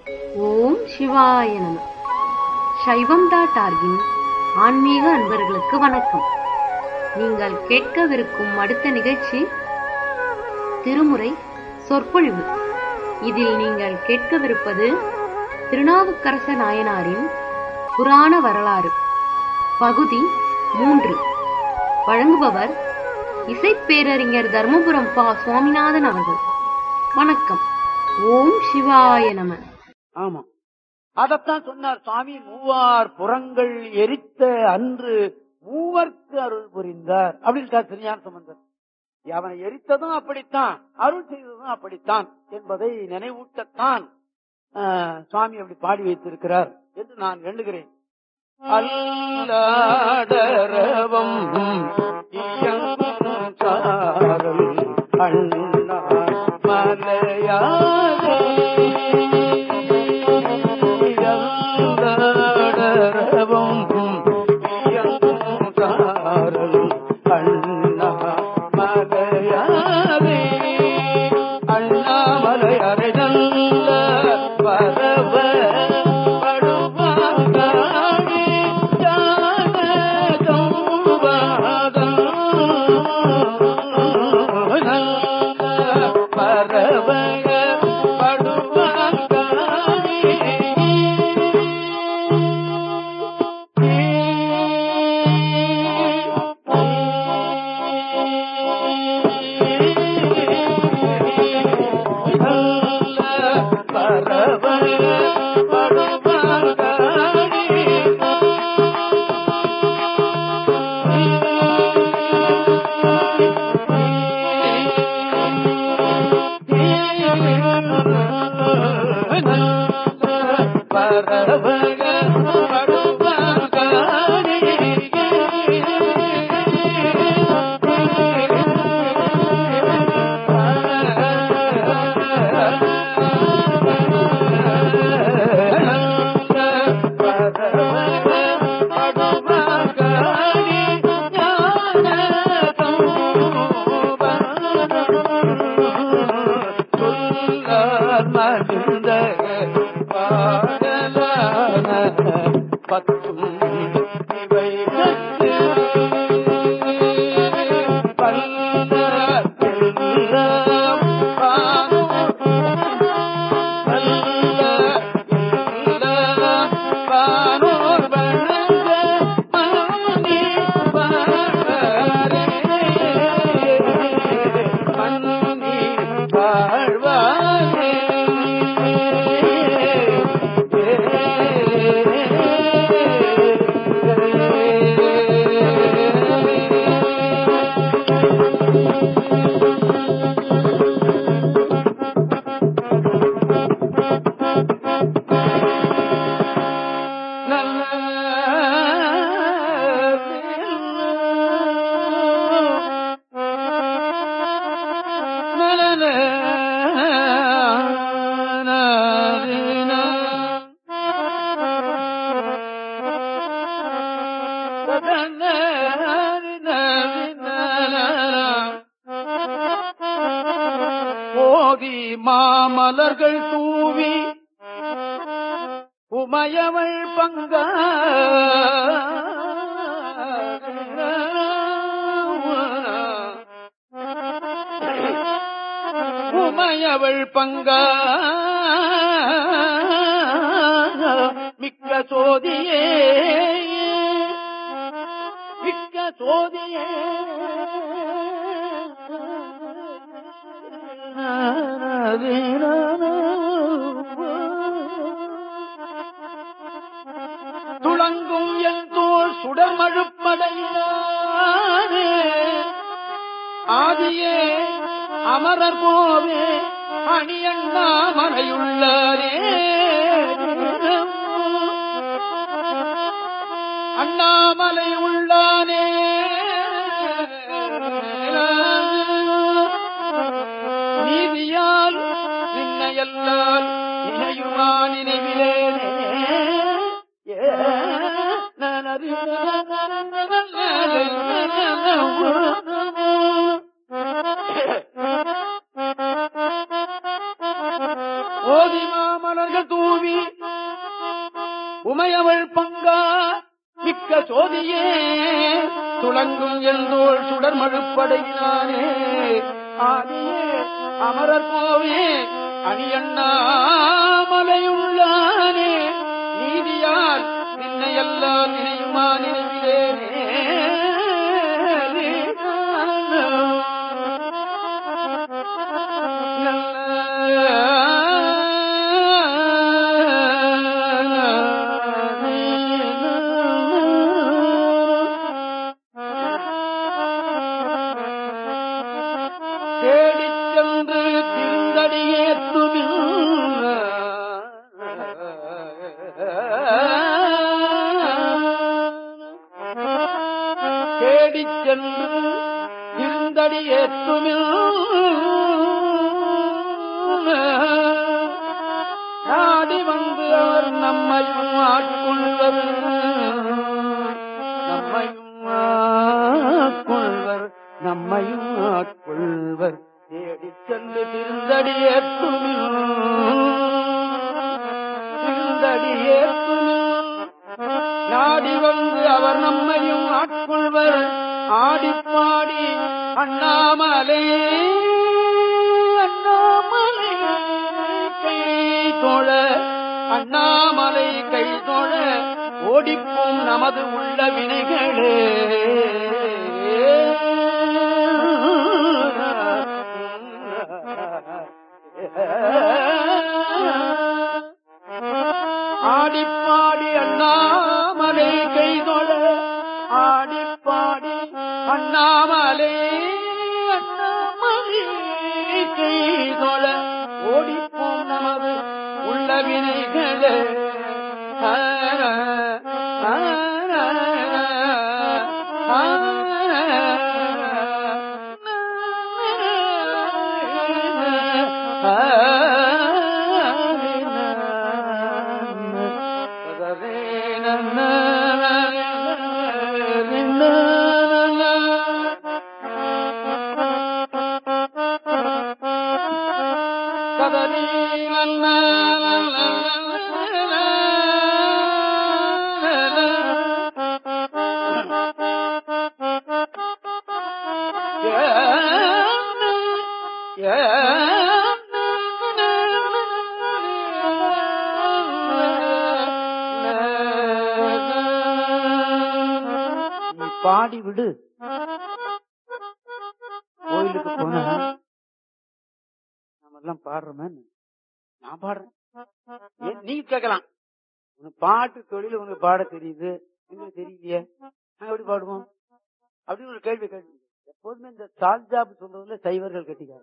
ஓம் சிவாய நம சைவம் டாட் ஆர்கின் ஆன்மீக அன்பர்களுக்கு வணக்கம் நீங்கள் கேட்கவிருக்கும் அடுத்த நிகழ்ச்சி திருமுறை சொற்பொழிவு இதில் நீங்கள் கேட்கவிருப்பது திருநாவுக்கரச நாயனாரின் புராண வரலாறு பகுதி மூன்று வழங்குபவர் இசைப்பேரறிஞர் தர்மபுரம் பா சுவாமிநாதன் அவர்கள் வணக்கம் ஓம் சிவாய நம ஆமா அதத்தான் சொன்னார் சுவாமி மூவார் புறங்கள் எரித்த அன்று மூவர்க்கு அருள் புரிந்தார் அப்படின்னு திருஞான சம்பந்தர் அவனை எரித்ததும் அப்படித்தான் அருள் செய்ததும் அப்படித்தான் என்பதை நினைவூட்டத்தான் ஆஹ், சுவாமி அப்படி பாடி வைத்திருக்கிறார் என்று நான் எண்ணுகிறேன் அல்லாடரவம் இயங்காரல் அண்ணா மலையாரே இயங்காரவம் இயங்காரல் அண்ணா மலையாரே அண்ணாமலையாரே நல்ல பரவ படுவாங்காடி பரவ பத்தும் இவை போதி மாமலர்கள் தூவி உமையவள் பங்க உமையவள் பங்க மிக்க சோதியே மிக்க சோதியே துளங்கும் என் தோல் சுடமழுப்படையிலானே ஆதியே அமரர் கோவே அணியண்ணா மறையுள்ளாரே அண்ணாமலை உள்ளானே நீதியால் நின்னையல்லால் இணையுமா நினைவிலேனே ஏ ஓதி மாமலர்கள் தூவி உமையவள் பங்கா மிக்க சோதியே துளங்கும் எந்தோள் சுடர் மழுப்படையினானே ஆதியே அமரர் கோவே அணியண்ணாமலையுள்ளானே நீதியால் நின்னையெல்லாம் நினையுமா நினைவிலேனே தேடிச் சென்று திருந்தடியேத்துமில் தேடிச் சென்று திருந்தடியேத்துமில் நாடி வந்து அவர் நம்மையும் ஆட்கொள்வர் நம்மையும் ஆட்கொள்வர் நம்மையும் ஆட்கொள்வர் தேடிச் சென்று திருந்தடியேத்துமில் திருந்தடியேத்துமில் நாடி வந்து அவர் நம்மையும் ஆட்கொள்வர் ஆடிப்பாடி அண்ணாமலே அண்ணாமலை கை தோழ அண்ணாமலை கை தோழ ஓடிப்போம் நமது உள்ள வினைகளே ஆடிப்பாடி அண்ணாமலை கைதொழ ஆடிப்பாடி அண்ணாமலை அண்ணாமலை கைதொழ ஓடிப்போம் நமது உள்ள வினைகளே ஆ, ஆ, ஆ, நீ பாடி விடு கோயிலுக்கு போனா நம்ம எல்லாம் பாடுறோமே நான் பாடுறேன் ஏன் நீ கேட்கலாம் உனக்கு பாட்டு தொழில் உனக்கு பாட தெரியுது எங்களுக்கு தெரியலையே நாங்க எப்படி பாடுவோம் அப்படின்னு ஒரு கேள்வி கேள்வி எப்போதுமே இந்த சால்ஜாப் சொல்றதுல சைவர்கள் கட்டிக்காரு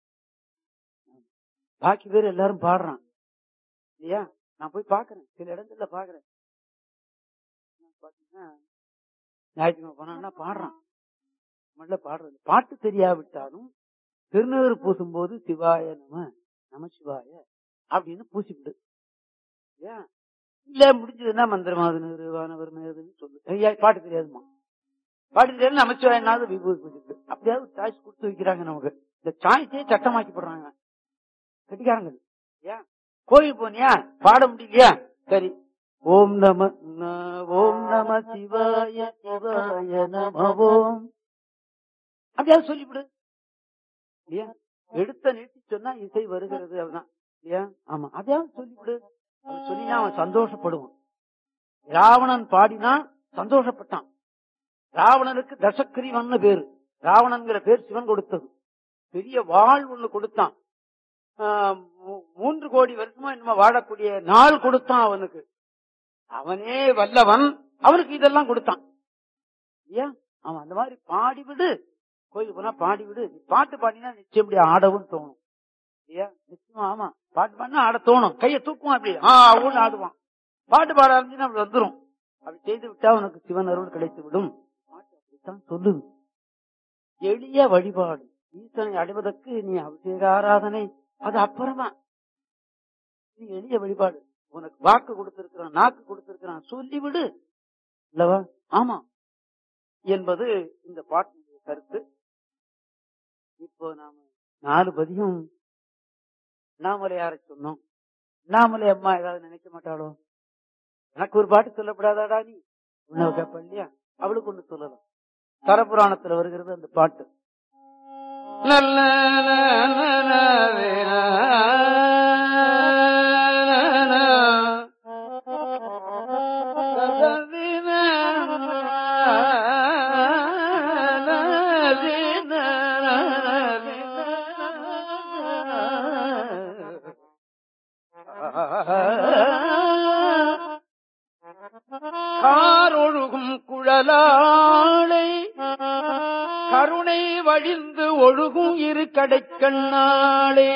பாக்கி பேர் எல்லாரும் பாடுறான் இல்லையா நான் போய் பாக்குறேன் சில இடங்கள்ல பாக்குறேன் பாத்தீங்கன்னா ஞாயிற்றுக்கிழமை போனா பாடுறான் நம்மள பாடுறது பாட்டு தெரியாவிட்டாலும் திருநீர் பூசும்போது சிவாய நம நம சிவாய அப்படின்னு பூசிவிடு ஏன் இல்ல முடிஞ்சதுன்னா மந்திரமாவது வானவர் மேதுன்னு சொல்லு ஐயா பாட்டு தெரியாதுமா பாட்டு தெரியாது நமச்சிவாயனாவது விபூதி பூசிவிடு அப்படியாவது சாய்ஸ் கொடுத்து வைக்கிறாங்க நமக்கு இந்த சாய்ஸே சட்டமாக்கி போடுறாங்க கட்டிக்காரங்க ஏன் கோயில் போனியா பாட முடியலையா சரி ஓம் நம ந- ஓம் நம சிவாய சிவாய நம ஓம் அப்படியாவது சொல்லிவிடு இல்லையா எடுத்த நிறுத்தி சொன்னா இசை வருகிறது அதுதான் இல்லையா ஆமா அதையாவது சொல்லிவிடு அப்படி சொல்லினா அவன் சந்தோஷப்படுவான் ராவணன் பாடினா சந்தோஷப்பட்டான் ராவணனுக்கு தசக்கிரீவன் பேரு ராவணன்கிற பேர் சிவன் கொடுத்தது பெரிய வாழ் ஒண்ணு கொடுத்தான் ஆஹ் மூ- மூன்று கோடி வருஷமா என்னமோ வாழக்கூடிய நாள் கொடுத்தான் அவனுக்கு அவனே வல்லவன் அவனுக்கு இதெல்லாம் கொடுத்தான் ஏன் அவன் அந்த மாதிரி பாடிவிடு கோயிலுக்கு போனா பாடிவிடு நீ பாட்டு பாடினா நிச்சயம் இப்படி ஆடவும் தோணும் இல்லையா நிச்சயமா ஆமா பாட்டு பாடினா ஆட தோணும் கையை தூக்குவான் அப்படி ஆ ஊன்னு ஆடுவான் பாட்டு பாட ஆரம்பிச்சுன்னா அப்படி வந்துரும் அப்படி செய்து விட்டா உனக்கு சிவன் அருள் கிடைத்து விடும் பாட்டு அப்படித்தான் சொல்லுது எளிய வழிபாடு ஈசனை அடைவதற்கு நீ அபிஷேக ஆராதனை அது அப்புறமா நீ எளிய வழிபாடு உனக்கு வாக்கு கொடுத்திருக்கிறான் நாக்கு கொடுத்திருக்கிறான் சொல்லிவிடு இல்லவா ஆமா என்பது இந்த பாட்டினுடைய கருத்து இப்போ நாம நாலு பதியும் அண்ணாமலையார சொன்னோம் அண்ணாமலை அம்மா ஏதாவது நினைக்க மாட்டாளோ எனக்கு ஒரு பாட்டு சொல்லப்படாதாடா நீ உன்னை கேட்ப இல்லையா அவளுக்கு ஒண்ணு சொல்லலாம் தரபுராணத்துல வருகிறது அந்த பாட்டு நல்ல காரொழுகும் குழலாளை கருணை வழிந்து ஒழுகும் இரு கடைக்கண்ணாளே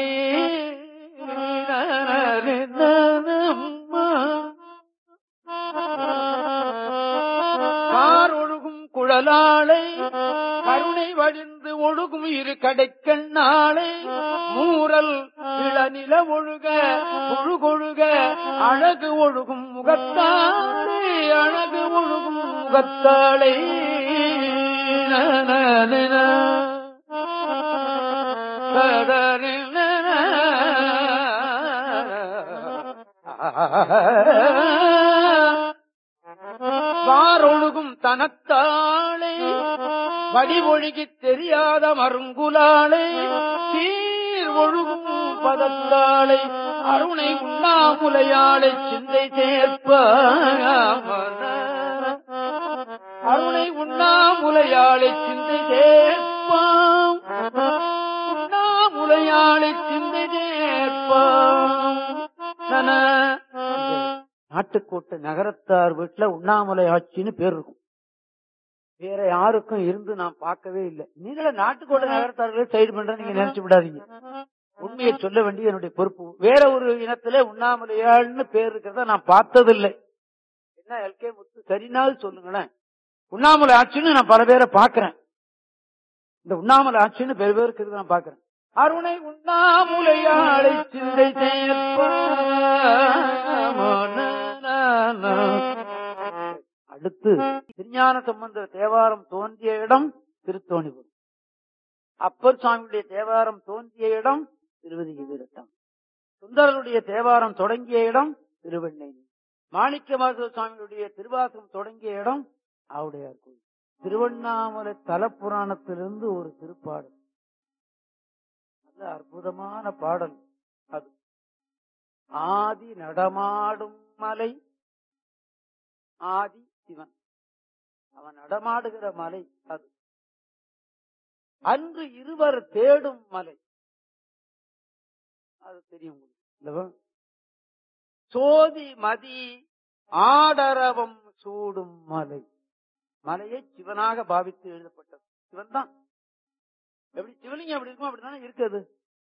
காரொழுகும் குழலாளை கருணை வழிந்து ஒழுகும் இரு கடைக்கண்ணாளை மூரல் இளநில ஒழுக ஒழுகொழுக அழகு ஒழுகும் முகத்தாளே அழகு ஒழுகும் முகத்தாளே வாரொழுகும் தனத்தாளே வடிவொழுகித் தெரியாத மருங்குலாளே சீர் ஒழுகும் பதத்தாளை அருணை உண்ணாமுலையாளை சிந்தை சேர்ப்ப அருணை உண்ணாமுலையாளை சிந்தை சேர்ப்பாம் உண்ணாமுலையாளை சிந்தை சேர்ப்பாம் நன. நாட்டுக்கோட்டை நகரத்தார் வீட்டுல உண்ணாமுலை ஆட்சின்னு பேர் இருக்கும் வேற யாருக்கும் இருந்து நான் பார்க்கவே இல்லை நீங்கள நாட்டுக்கோட்டை நகரத்தார்களே சைடு பண்ற நீங்க நினைச்சு விடாதீங்க உண்மையை சொல்ல வேண்டிய என்னுடைய பொறுப்பு வேற ஒரு இனத்துல உண்ணாமலையாள்னு பேர் இருக்கிறத நான் பார்த்ததில்லை என்ன எல்கே முத்து சரினால் சொல்லுங்களேன் உண்ணாமலை ஆட்சின்னு நான் பல பேரை பாக்குறேன் இந்த உண்ணாமலை ஆட்சின்னு பெரு பேருக்கு இருக்கு நான் பாக்குறேன் அருணை உண்ணாமுலையாளை சிந்தை சேர்ப்பான். அடுத்து திருஞான சம்பந்த தேவாரம் தோன்றிய இடம் திருத்தோணிபுரம் அப்பர் சுவாமியுடைய தேவாரம் தோன்றிய இடம் திருவதிகிவிரட்டம் சுந்தரருடைய தேவாரம் தொடங்கிய இடம் திருவெண்ணெய் மாணிக்கவாசக சுவாமியுடைய திருவாசகம் தொடங்கிய இடம் ஆவுடையார் கோயில் திருவண்ணாமலை தலப்புராணத்திலிருந்து ஒரு திருப்பாடல் நல்ல அற்புதமான பாடல் அது ஆதி நடமாடும் மலை ஆதி சிவன் அவன் நடமாடுகிற மலை அது அன்று இருவர் தேடும் மலை அது தெரியும் உங்களுக்கு இல்லவா? சோதி மதி ஆடரவம் சூடும் மலை மலையை சிவனாக பாவித்து எழுதப்பட்டது சிவன் தான் எப்படி சிவலிங்கம் எப்படி இருக்கும் அப்படித்தானே இருக்குது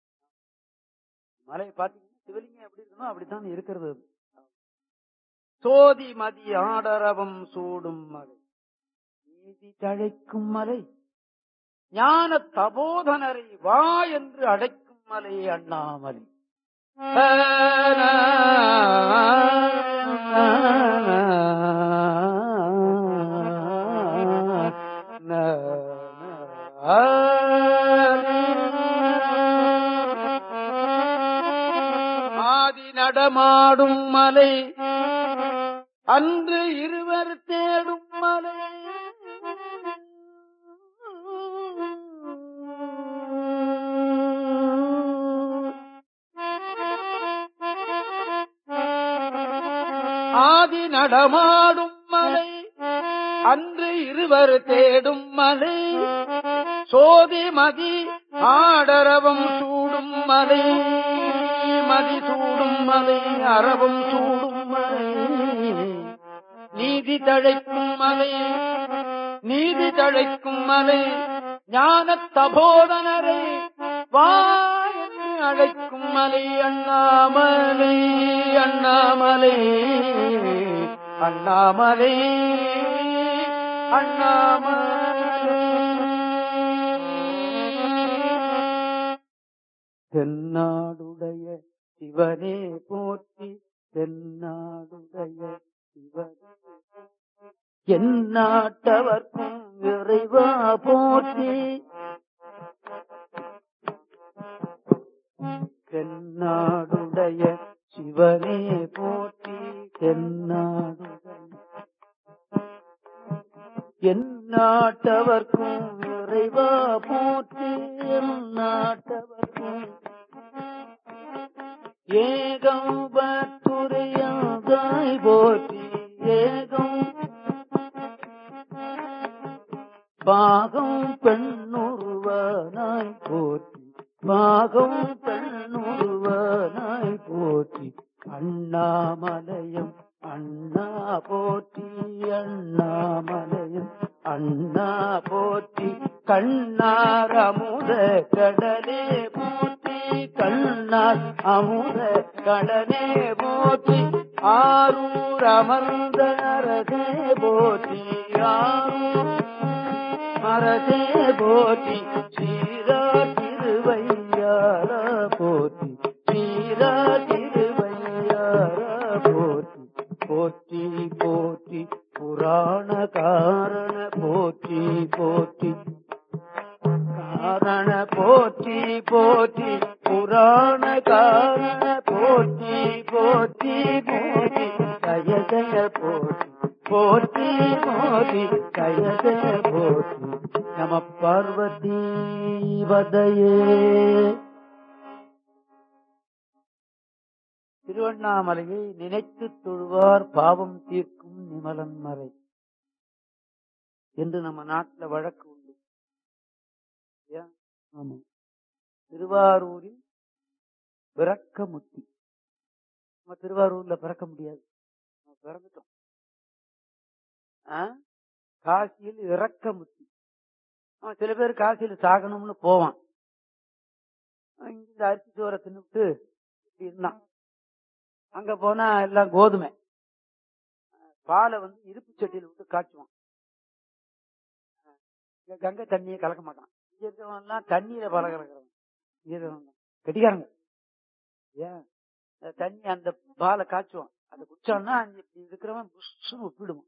மலையை பாத்தீங்கன்னா சிவலிங்கம் எப்படி இருக்கணும் அப்படித்தான் இருக்கிறது அது. சோதி மதி ஆடரவம் சூடும் மலை நீதி தழைக்கும் மலை ஞான தபோதனரை வா என்று அடைக்கும் மலை அண்ணாமலை ஆதி நடமாடும் மலை அன்று இருவர் தேடும் மலை ஆதி நடமாடும் மலை அன்று இருவர் தேடும் மலை சோதி மதி ஆடரவம் சூடும் மலை மதி சூடும் மலை அரவம் சூடும் மலை நீதி தழைக்கும் மலை நீதி தழைக்கும் மலை ஞான தபோதனரை வா என்று அழைக்கும் மலை அண்ணாமலை அண்ணாமலை அண்ணாமலை அண்ணாமலை தென்னாடுடைய சிவனே போற்றி தென்னாடுடைய சிவனே எந்நாட்டவர்க்கும் இறைவா போற்றி தென்னாடுடைய சிவனே போற்றி தென்னாடுதல் எந்நாட்டவர்க்கும் இறைவா போற்றி நாட்டவர்க்கும் ஏகம் பத்துரையாதாய் போற்றி ஏகம் பாகம் பெண்ணுருவனாய் போற்றி பாகம் பெண்ணுருவனாய் போற்றி அண்ணாமலையம் அண்ணா போற்றி அண்ணாமலையம் அண்ணா போற்றி கண்ணார் அமுத கடலே போற்றி கண்ணார் அமுத கடலே போற்றி ஆரூர் அமர்ந்த அரசே போற்றி ஆரூர் மரதே போற்றி சீரா திருவையார போற்றி சீரா திருவையார போற்றி போற்றி போற்றி புராண காரண போற்றி போற்றி காரண போற்றி போற்றி புராண காரண போற்றி போற்றி போற்றி ஜய ஜய போற்றி போற்றி போற்றி ஜய ஜய போற்றி நம பார்வதி வதையே திருவண்ணாமலையை நினைத்து தொழுவார் பாவம் தீர்க்கும் நிமலன் மறை என்று நம்ம நாட்டுல வழக்கு உண்டு இல்லையா? ஆமா திருவாரூரில் பிறக்க முத்தி நம்ம திருவாரூர்ல பிறக்க முடியாது நம்ம பிறந்துட்டோம் ஆ? காசியில் இறக்க முத்தி அவன் சில பேர் காசியில் சாகணும்னு போவான் அவன் இங்க இந்த அரிசி சோறை தின்னுட்டு இப்படி இருந்தான் அங்க போனா எல்லாம் கோதுமை பாலை வந்து இருப்பு சட்டியில் விட்டு காய்ச்சுவான் இங்க கங்கை தண்ணியை கலக்க மாட்டான் இங்க இருக்கிறவன் எல்லாம் தண்ணியில பாலை கலக்கிறவன் இங்க இருக்கிறவன் கெட்டிக்காரங்க ஏன் அந்த தண்ணி அந்த பாலை காய்ச்சுவான் அதை குடிச்சான்னா அங்க இப்படி இருக்கிறவன் புஷ்ஷுன்னு ஒப்பிடுவான்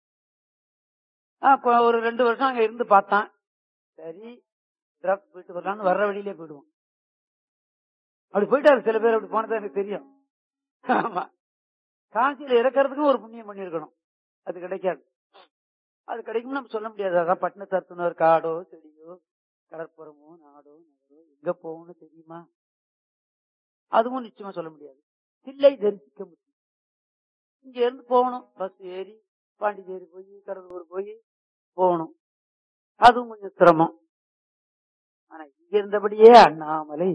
அப்ப ஒரு ரெண்டு வருஷம் அங்க இருந்து பார்த்தான் சரி டிராப் போயிட்டு வரலாம்னு வர்ற வழியிலே போயிடுவான் அப்படி போயிட்டாரு சில பேர் அப்படி போனது எனக்கு தெரியும் ஆமா காசியில இறக்கறதுக்கும் ஒரு புண்ணியம் பண்ணிருக்கணும் அது கிடைக்காது அது கிடைக்கும் நம்ம சொல்ல முடியாது அதான் பட்டினத்தரத்துனர் காடோ செடியோ கடற்புறமோ நாடோ நகரோ எங்க போகும்னு தெரியுமா அதுவும் நிச்சயமா சொல்ல முடியாது தில்லை தரிசிக்க முடியும் இங்க இருந்து போகணும் பஸ் ஏறி பாண்டிச்சேரி போய் கடலூர் போய் போகணும் அதுவும் கொஞ்சம் சிரமம் ஆனா இங்க இருந்தபடியே அண்ணாமலை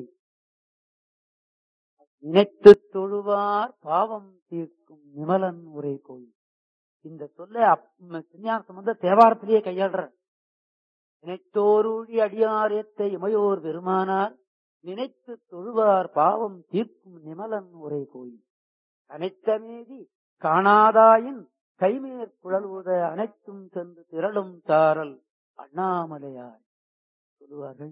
நினைத்து தொழுவார் பாவம் தீர்க்கும் நிமலன் உரை கோயில் இந்த சொல்ல சிஞ்ஞான சம்பந்த தேவாரத்திலேயே கையாடுற நினைத்தோருழி அடியாரேத்த இமையோர் பெருமானார் நினைத்து தொழுவார் பாவம் தீர்க்கும் நிமலன் உரை கோயில் அனைத்தமேதி காணாதாயின் கைமேற் குழல்வுத அனைத்தும் சென்று திரளும் தாரல் அண்ணாமலையார் சொல்லுவார்கள்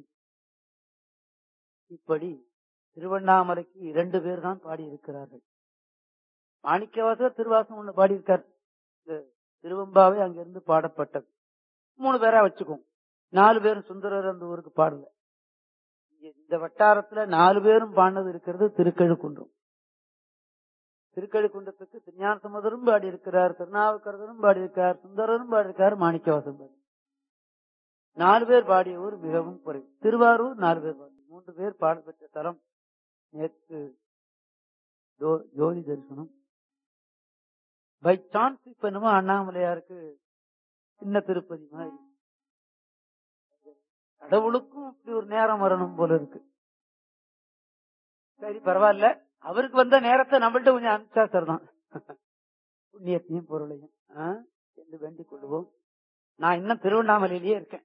இப்படி திருவண்ணாமலைக்கு இரண்டு பேர் தான் பாடியிருக்கிறார்கள் மாணிக்கவாசர் திருவாசம் ஒண்ணு பாடியிருக்கார் இந்த திருவம்பாவை அங்கிருந்து பாடப்பட்டது மூணு பேரா வச்சுக்கோம் நாலு பேரும் சுந்தரர் அந்த ஊருக்கு பாடல இங்க இந்த வட்டாரத்துல நாலு பேரும் பாடினது இருக்கிறது திருக்கழுக்குன்றம் திருக்கழுக்குன்றத்துக்கு திருஞான சமுதரும் பாடி இருக்கிறார் திருநாவுக்கரசரும் பாடி இருக்கார் சுந்தரரும் பாடி இருக்கார் மாணிக்கவாசம் பாடி நாலு பேர் பாடிய ஊர் மிகவும் குறைவு திருவாரூர் நாலு பேர் பாடி மூன்று பேர் பாடப்பெற்ற தலம் நேற்று ஜோ- ஜோதி தரிசனம் பை சான்ஸ் இப்ப என்னமோ அண்ணாமலையாருக்கு சின்ன திருப்பதி மாதிரி கடவுளுக்கும் இப்படி ஒரு நேரம் வரணும் போல இருக்கு சரி பரவாயில்ல அவருக்கு வந்த நேரத்தை நம்மள்ட்ட கொஞ்சம் அனுப்பிச்சா சரிதான் புண்ணியத்தையும் பொருளையும் ஆ? என்று வேண்டிக் கொள்வோம் நான் இன்னும் திருவண்ணாமலையிலேயே இருக்கேன்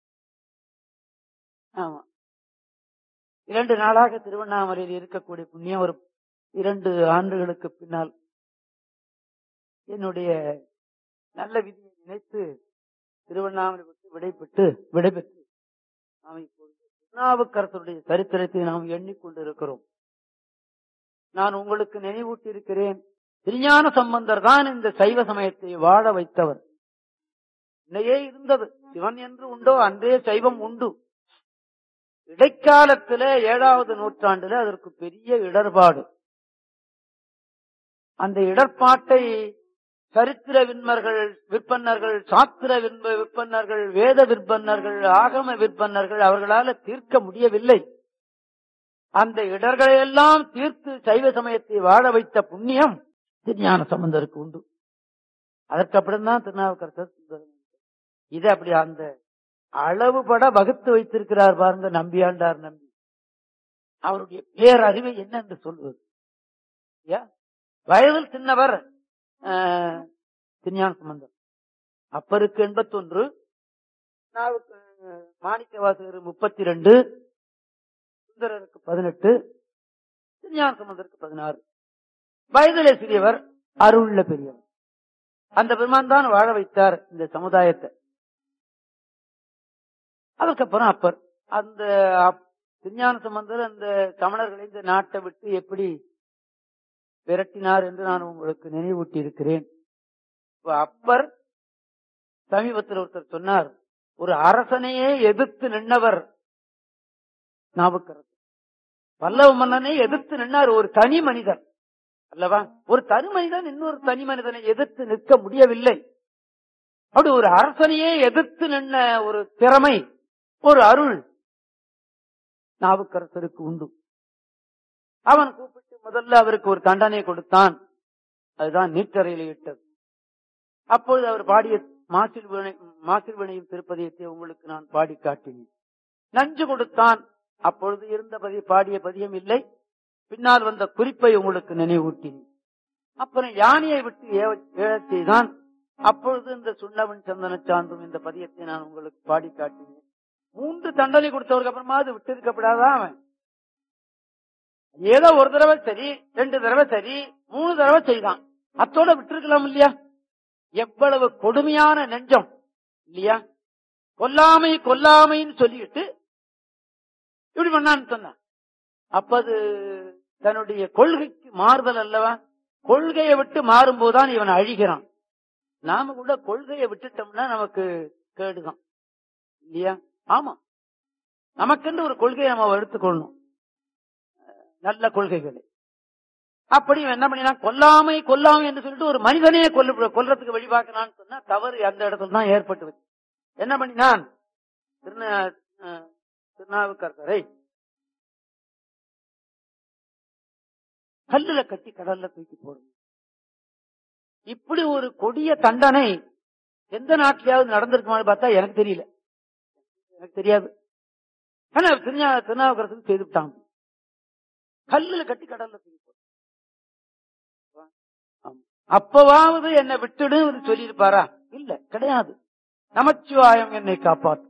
ஆமா இரண்டு நாளாக திருவண்ணாமலையில் இருக்கக்கூடிய புண்ணியம் ஒரு இரண்டு ஆண்டுகளுக்கு பின்னால் என்னுடைய நல்ல விதியை நினைத்து திருவண்ணாமலை விட்டு விடைபெற்று விடைபெற்று நாம் இப்பொழுது திருநாவுக்கரசருடைய சரித்திரத்தை நாம் எண்ணிக்கொண்டிருக்கிறோம் நான் உங்களுக்கு நினைவூட்டி இருக்கிறேன் திருஞான சம்பந்தர் தான் இந்த சைவ சமயத்தை வாழ வைத்தவர் இன்னையே இருந்தது சிவன் என்று உண்டோ அன்றே சைவம் உண்டு இடைக்காலத்துல ஏழாவது நூற்றாண்டுல அதற்கு பெரிய இடர்பாடு அந்த இடர்பாட்டை சரித்திர விண்மர்கள் விற்பன்னர்கள் சாத்திர விற்ப விற்பன்னர்கள் வேத விற்பன்னர்கள் ஆகம விற்பன்னர்கள் அவர்களால தீர்க்க முடியவில்லை அந்த இடர்களையெல்லாம் தீர்த்து சைவ சமயத்தை வாழ வைத்த புண்ணியம் திருஞான சம்பந்தருக்கு உண்டு அதற்கு அப்படித்தான் திருநாவுக்கரசர் சுந்தரம். இது அப்படி அந்த அளவுபட வகுத்து வைத்திருக்கிறார் பாருங்க நம்பியாண்டார் நம்பி அவருடைய பேரறிவை என்ன என்று சொல்வது ஐயா, வயதில் சின்னவர் ஆஹ், திருஞான சம்பந்தர் அப்பருக்கு எண்பத்தொன்று நாவுக்கு மாணிக்க வாசகர் முப்பத்தி ரெண்டு சுந்தரருக்கு பதினெட்டு திருஞான சம்பந்தருக்கு பதினாறு வயதிலே சிறியவர் அருள்ல பெரியவர் அந்த பெருமான் தான் வாழ வைத்தார் இந்த சமுதாயத்தை அதுக்கப்புறம் அப்பர் அந்த அப்- திருஞான சம்பந்தர் அந்த சமணர்களை இந்த நாட்டை விட்டு எப்படி விரட்டினார் என்று நான் உங்களுக்கு நினைவூட்டி இருக்கிறேன் இப்ப அப்பர் சமீபத்தில் ஒருத்தர் சொன்னார் ஒரு அரசனையே எதிர்த்து நின்னவர் நாவுக்கரசர் பல்லவ மன்னனை எதிர்த்து நின்னார் ஒரு தனி மனிதர் அல்லவா ஒரு தனி மனிதன் இன்னொரு தனி மனிதனை எதிர்த்து நிற்க முடியவில்லை அப்படி ஒரு அரசனையே எதிர்த்து நின்ன ஒரு திறமை ஒரு அருள் நாவுக்கரசருக்கு உண்டு அவன் கூப்பிட்டு முதல்ல அவருக்கு ஒரு தண்டனை கொடுத்தான் அதுதான் நீட்டறையில் இட்டது அப்பொழுது அவர் பாடிய மாசில் வினை மாசில் வினையும் திருப்பதியத்தை உங்களுக்கு நான் பாடி காட்டினேன் நஞ்சு கொடுத்தான் அப்பொழுது இருந்த பதி பாடிய பதியம் இல்லை பின்னால் வந்த குறிப்பை உங்களுக்கு நினைவூட்டினேன் அப்புறம் யானையை விட்டு ஏவ- ஏழச் செய்தான் அப்பொழுது இந்த சுண்ணவன் சந்தன சான்றும் இந்த பதியத்தை நான் உங்களுக்கு பாடி காட்டினேன் மூன்று தண்டனை கொடுத்தவருக்கு அப்புறமா அது விட்டு இருக்கப்படாதா அவன் ஏதோ ஒரு தடவை சரி ரெண்டு தடவை சரி மூணு தடவை செய்தான் அத்தோட விட்டுருக்கலாம் இல்லையா எவ்வளவு கொடுமையான நெஞ்சம் இல்லையா கொல்லாமை கொல்லாமைன்னு சொல்லிட்டு இப்படி பண்ணான்னு சொன்னான் அப்ப அது தன்னுடைய கொள்கைக்கு மாறுதல் அல்லவா கொள்கையை விட்டு மாறும்போதுதான் இவன் அழிகிறான் நாம கூட கொள்கையை விட்டுட்டோம்னா நமக்கு கேடுதான் இல்லையா ஆமா நமக்கென்று ஒரு கொள்கையை நம்ம எடுத்துக்கொள்ளணும் அஹ் நல்ல கொள்கைகளை அப்படி இவன் என்ன பண்ணினா கொல்லாமை கொல்லாமை என்று சொல்லிட்டு ஒரு மனிதனையே கொல்ல கொல்றதுக்கு வழி பார்க்கலான்னு சொன்னா தவறு அந்த இடத்துல தான் ஏற்பட்டு வச்சு என்ன பண்ணினான் திருநா அஹ் திருநாவுக்கரசரை கல்லுல கட்டி கடல்ல தூக்கி போடுங்க இப்படி ஒரு கொடிய தண்டனை எந்த நாட்டிலேயாவது நடந்திருக்குமான்னு பார்த்தா எனக்கு தெரியல எனக்கு தெரியாது ஆனா திருஞா திருநாவுக்கரசுக்கு செய்துவிட்டாங்க கல்லுல கட்டி கடல்ல தூக்கி போடு ஆமா. அப்பவாவது என்னை விட்டுடு சொல்லியிருப்பாரா இல்ல கிடையாது நமச்சிவாயம் என்னை காப்பாத்து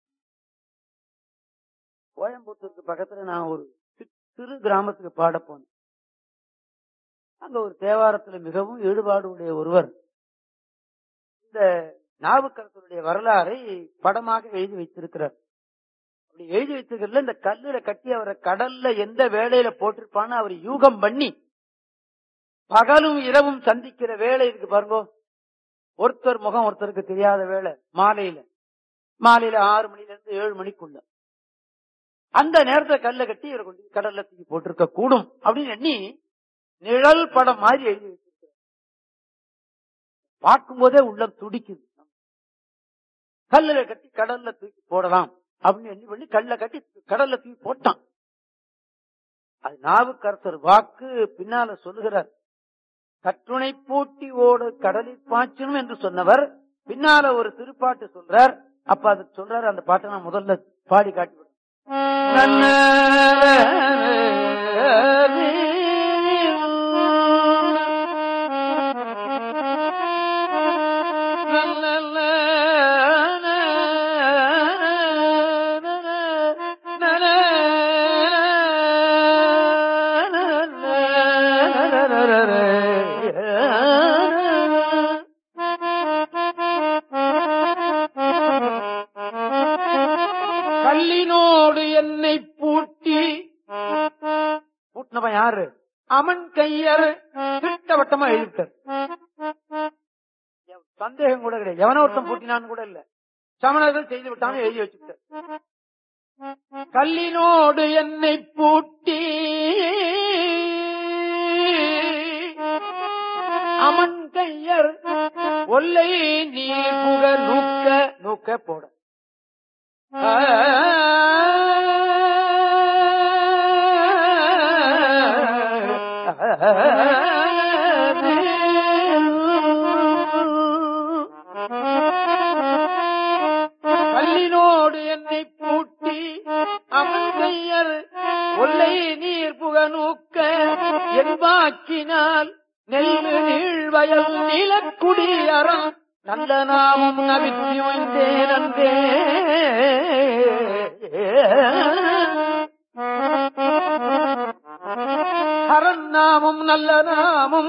கோயம்புத்தூருக்கு பக்கத்துல நான் ஒரு சி- சிறு கிராமத்துக்கு பாட போனேன் அங்க ஒரு தேவாரத்துல மிகவும் ஈடுபாடு உடைய ஒருவர் இந்த நாவுக்கரசருடைய வரலாறை படமாக எழுதி வைத்திருக்கிறார் அப்படி எழுதி வைத்திருக்கிறதுல இந்த கல்லுல கட்டி அவரை கடல்ல எந்த வேலையில போட்டிருப்பான்னு அவர் யூகம் பண்ணி பகலும் இரவும் சந்திக்கிற வேலை இருக்கு பாருங்க ஒருத்தர் முகம் ஒருத்தருக்கு தெரியாத வேலை மாலையில மாலையில ஆறு மணில இருந்து ஏழு மணிக்குள்ள அந்த நேரத்துல கல்ல கட்டி இவரை கொண்டு போய் கடல்ல தூக்கி போட்டிருக்க கூடும் அப்படின்னு எண்ணி நிழல் படம் மாதிரி எழுதி வச்சிருக்கிறார் பார்க்கும் போதே உள்ளம் துடிக்குது கல்லுல கட்டி கடல்ல தூக்கி போடலாம் அப்படின்னு எண்ணி பண்ணி கல்ல கட்டி கடல்ல தூக்கி போட்டான் அது நாவுக்கரசர் வாக்கு பின்னால சொல்லுகிறார் கற்றுணை பூட்டி ஓடு கடலில் பாய்ச்சணும் என்று சொன்னவர் பின்னால ஒரு திருப்பாட்டு சொல்றார் அப்ப அது சொல்றாரு அந்த பாட்டை நான் முதல்ல பாடி காட்டி விடுறேன். கல்லினோடு என்னை பூட்டி பூட்டினவன் யாரு அமன் கையர் திட்டவட்டமா எழுதிட்டார் சந்தேகம் கூட கிடையாது எவனோ ஒருத்தன் பூட்டினான்னு கூட இல்ல சமணர்கள் செய்து விட்டான்னு எழுதி வச்சுட்டார் கல்லினோடு என்னை பூட்டி அமன் கையர் ஒல்லை நீர் புக நூக்க நூக்க போட கல்லினோடு என்னை பூட்டி அமர்ந்தையர் ஒல்லை நீர் புக நூக்க என்பாக்கினால் நெல்லு நீழ்வயல் நீலக்குடி அறம் நல்ல நாமம் நவித்தி வைந்தேன் அன்றே அரண் நாமம் நல்ல நாமம்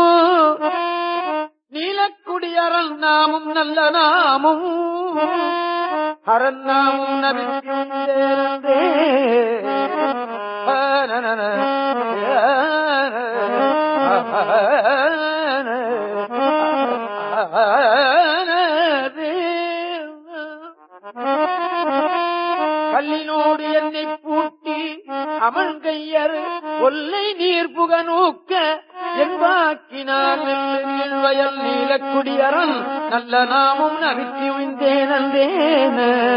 நீலக்குடி அரண் நாமம் நல்ல நாமம் அரண் நாமம் நவித்தி வைந்தேன் அன்றே கல்லினோடு என்னை பூட்டி அமழ்கையர் ஒல்லை நீர் புக நூக்க என்பாக்கினார் நெல்லு நீழ்வயல் நீலக்குடியரன் நல்ல நாமும் நவித்தி உய்ந்தேன் அந்தேன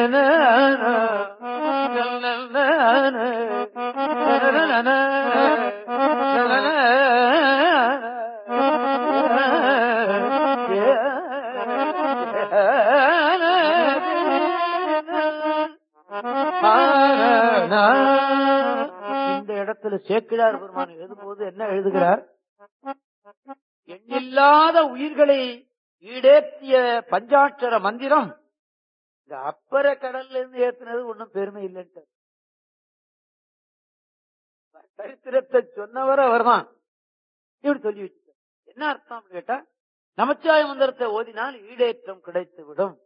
இந்த இடத்துல சேக்கிழார் பெருமான் எழுதும்போது என்ன எழுதுகிறார் எண்ணில்லாத உயிர்களை ஈடேற்றிய பஞ்சாட்சர மந்திரம் இந்த அப்பற கடல்ல இருந்து ஏத்துனது ஒண்ணும் பெருமை இல்லைன்ட்டு சரித்திரத்தை சொன்னவர் அவர்தான் இப்படி சொல்லி வச்சுட்டார் என்ன அர்த்தம் கேட்டா நமச்சிவாய மந்திரத்தை ஓதினால் ஈடேற்றம் கிடைத்து விடும்